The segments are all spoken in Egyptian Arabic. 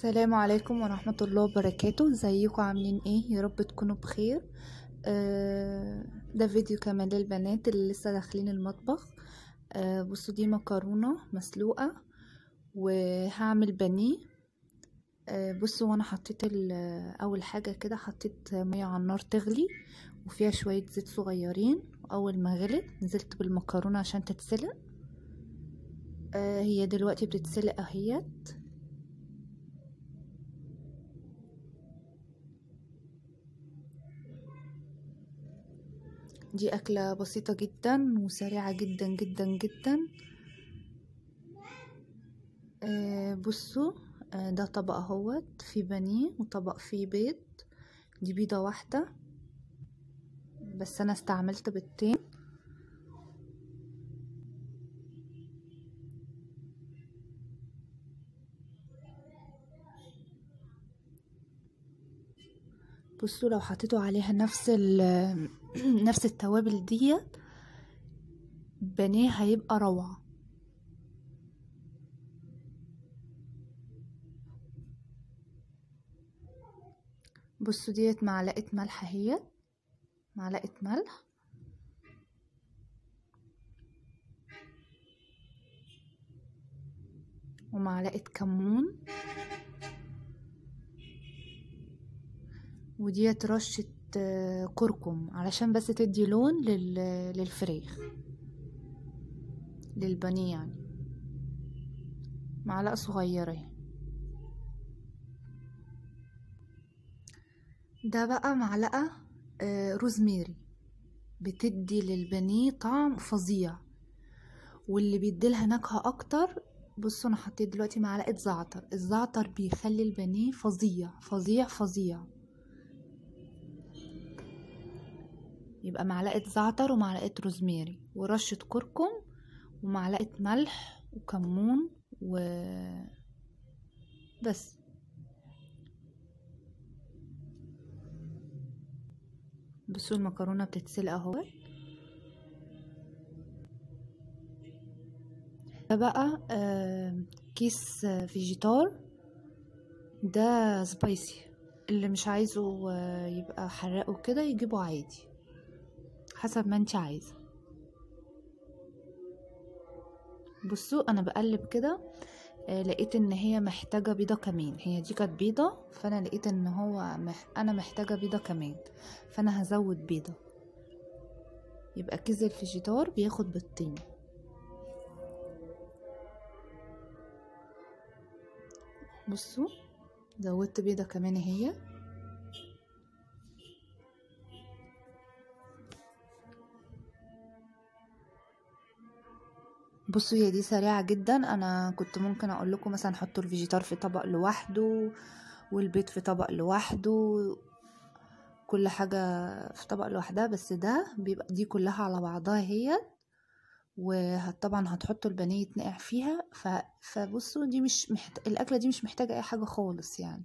السلام عليكم ورحمة الله وبركاته ازيكم عاملين ايه يا رب تكونوا بخير آه ده فيديو كمان للبنات اللي لسه داخلين المطبخ آه بصوا دي مكرونة مسلوقة وهعمل بانيه آه بصوا وانا حطيت اول حاجة كده حطيت مية على النار تغلي وفيها شوية زيت صغيرين واول ما غلت نزلت بالمكرونة عشان تتسلق آه هي دلوقتي بتتسلق اهيت دي أكلة بسيطة جدا وسريعة جدا جدا جدا آه بصوا آه ده طبق اهوت فيه بانيه وطبق فيه بيض دي بيضة واحدة بس أنا استعملت بيضتين بصوا لو حطيتوا عليها نفس نفس التوابل ديت بانيه هيبقى روعة بصوا ديت معلقة ملح اهي معلقة ملح ومعلقة كمون وديت رشة كركم علشان بس تدي لون للفريخ للبانيه يعني معلقة صغيرة ده بقى معلقة روزميري بتدي للبانيه طعم فظيع واللي بيديلها نكهة اكتر بصوا انا حطيت دلوقتي معلقة زعتر الزعتر بيخلي البانيه فظيع فظيع فظيع يبقى معلقة زعتر ومعلقة روزماري ورشة كركم ومعلقة ملح وكمون و بس بصوا المكرونة بتتسلق اهو ده بقى آه كيس فيجيتار ده سبايسي اللي مش عايزه آه يبقى حراق وكده يجيبه عادي حسب ما انت عايزه بصوا انا بقلب كده آه لقيت ان هي محتاجه بيضه كمان هي دي كانت بيضه فانا لقيت ان هو مح... انا محتاجه بيضه كمان فانا هزود بيضه يبقى كيس الفيجيتار بياخد بيضتين بصوا زودت بيضه كمان اهي بصوا هي دي سريعة جدا انا كنت ممكن اقول لكم مثلا حطوا الفيجيتار في طبق لوحده والبيض في طبق لوحده كل حاجة في طبق لوحدها بس ده بيبقى دي كلها على بعضها هي وطبعا هتحطوا البانيه يتنقع فيها ف... فبصوا دي مش محت... الاكلة دي مش محتاجة اي حاجة خالص يعني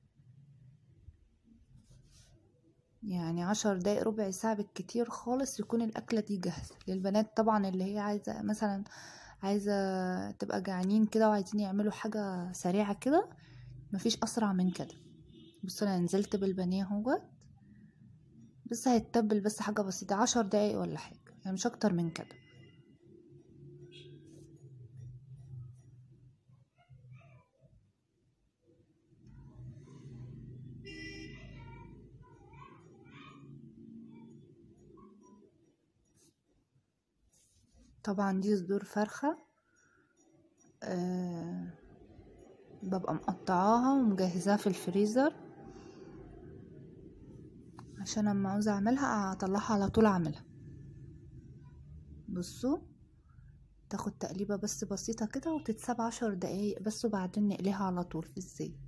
يعني عشر دقايق ربع ساعة بالكتير خالص يكون الأكلة دي جاهزة للبنات طبعا اللي هي عايزة مثلا عايزة تبقى جعانين كده وعايزين يعملوا حاجة سريعة كده مفيش أسرع من كده بصوا أنا نزلت بالبانيه اهوت بس هيتبل بس حاجة بسيطة عشر دقايق ولا حاجة يعني مش أكتر من كده طبعا دي صدور فرخة أه ببقى مقطعاها ومجهزاها في الفريزر عشان لما عاوزة اعملها اطلعها على طول اعملها بصوا تاخد تقليبة بس بسيطة كده وتتساب عشر دقايق بس وبعدين نقليها على طول في الزيت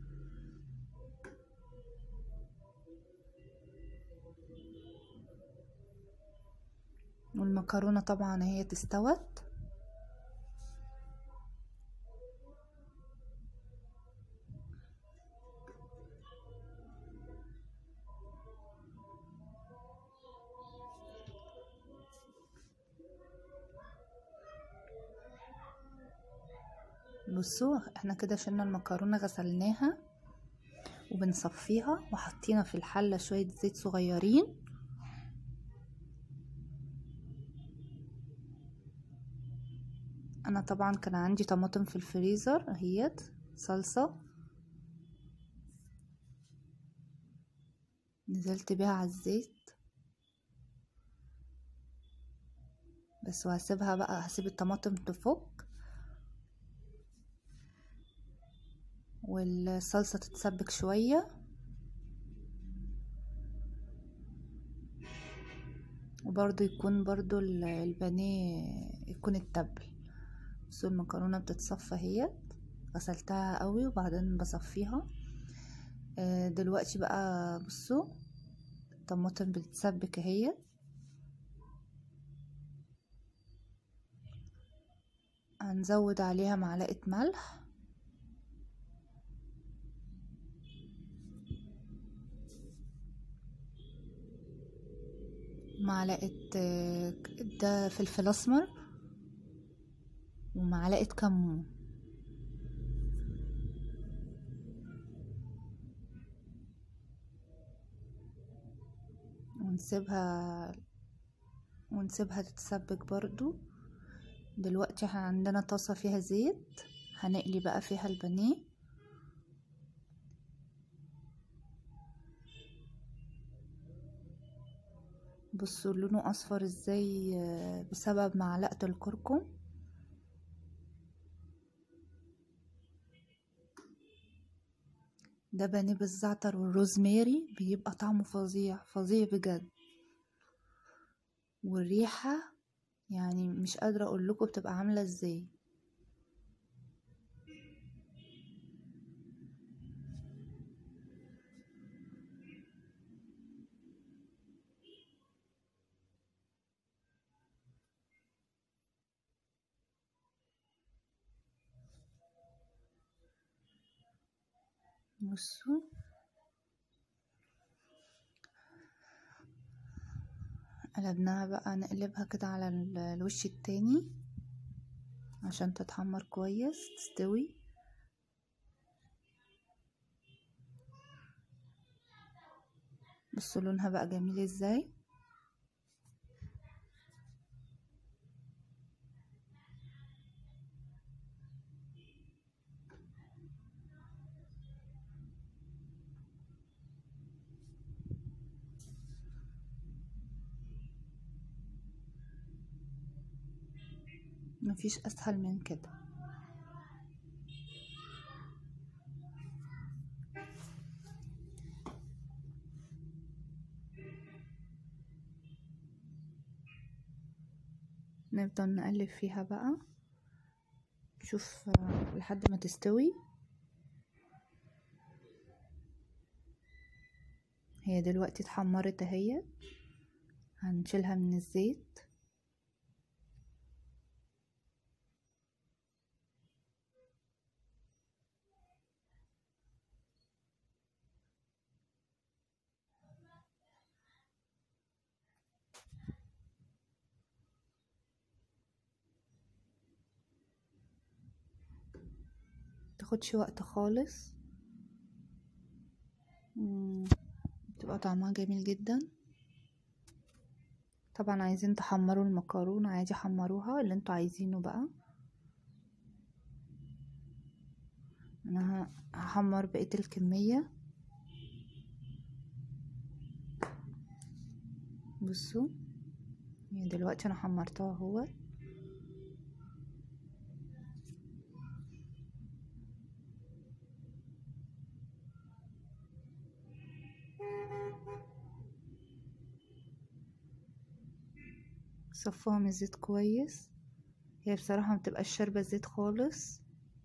والمكرونة طبعا هي تستوت بصوا احنا كده شلنا المكرونة غسلناها وبنصفيها وحطينا في الحلة شوية زيت صغيرين انا طبعا كان عندي طماطم في الفريزر اهيت صلصة نزلت بيها على الزيت بس وهسيبها بقى هسيب الطماطم تفك والصلصة تتسبك شوية وبرضو يكون برضو البانيه يكون التبل بصوا المكرونة بتتصفى اهيت غسلتها قوي وبعدين بصفيها آه، دلوقتي بقى بصوا الطماطم بتتسبك اهيت هنزود عليها معلقة ملح معلقة آه، ده فلفل اسمر ومعلقة كمون ونسيبها ونسيبها تتسبك برضو دلوقتي احنا عندنا طاسة فيها زيت هنقلي بقى فيها البانيه بصوا لونه اصفر ازاي آه، بسبب معلقة الكركم ده بانيه بالزعتر والروزماري بيبقى طعمه فظيع فظيع بجد والريحة يعني مش قادرة اقول لكم بتبقى عاملة ازاي بصوا قلبناها بقى نقلبها كده على ال- الوش التاني عشان تتحمر كويس تستوي بصوا لونها بقى جميل ازاي مفيش اسهل من كده نفضل نقلب فيها بقى شوف آه، لحد ما تستوي هي دلوقتي اتحمرت اهي هنشيلها من الزيت تاخدش وقت خالص مم، بتبقى طعمها جميل جدا طبعا عايزين تحمروا المكرونة عادي حمروها اللي انتوا عايزينه بقى انا ه- هحمر بقية الكمية بصوا يعني دلوقتي انا حمرتها اهو صفوها من الزيت كويس هي بصراحة متبقاش شاربة زيت خالص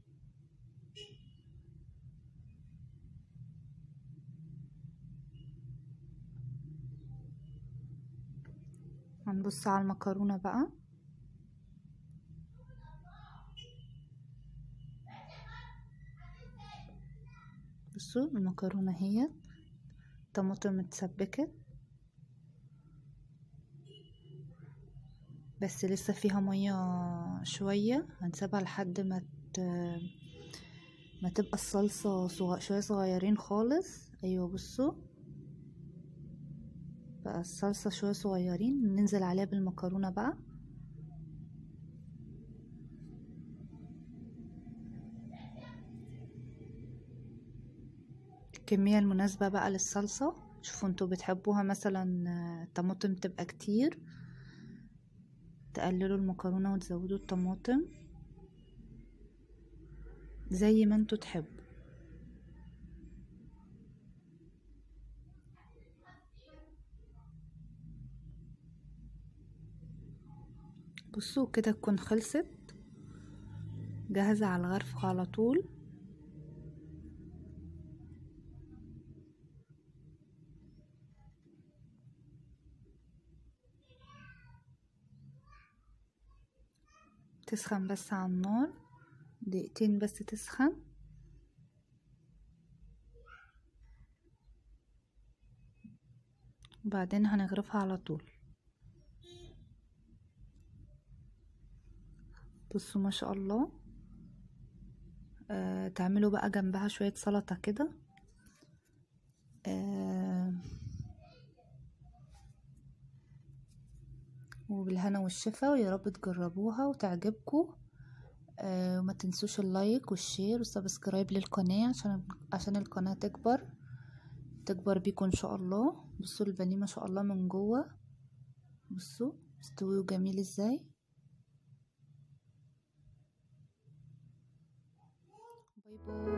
هنبص على المكرونة بقى بصوا المكرونة هي طماطم اتسبكت بس لسه فيها مية شوية هنسيبها لحد ما ت... ما تبقى الصلصة صغ... شوية صغيرين خالص ايوه بصوا بقى الصلصة شوية صغيرين ننزل عليها بالمكرونة بقى الكمية المناسبة بقى للصلصة شوفوا انتوا بتحبوها مثلا الطماطم تبقى كتير تقللوا المكرونة وتزودوا الطماطم زي ما انتوا تحبوا بصوا كده تكون خلصت جاهزة على الغرف على طول تسخن بس على النار دقيقتين بس تسخن وبعدين هنغرفها على طول بصوا ما شاء الله آه تعملوا بقى جنبها شوية سلطة كده آه وبالهنا والشفا ويا رب تجربوها وتعجبكم آه وما تنسوش اللايك والشير والسبسكرايب للقناة عشان عشان القناة تكبر تكبر بيكم ان شاء الله بصوا البانيه ما شاء الله من جوه بصوا مستوي وجميل ازاي باي باي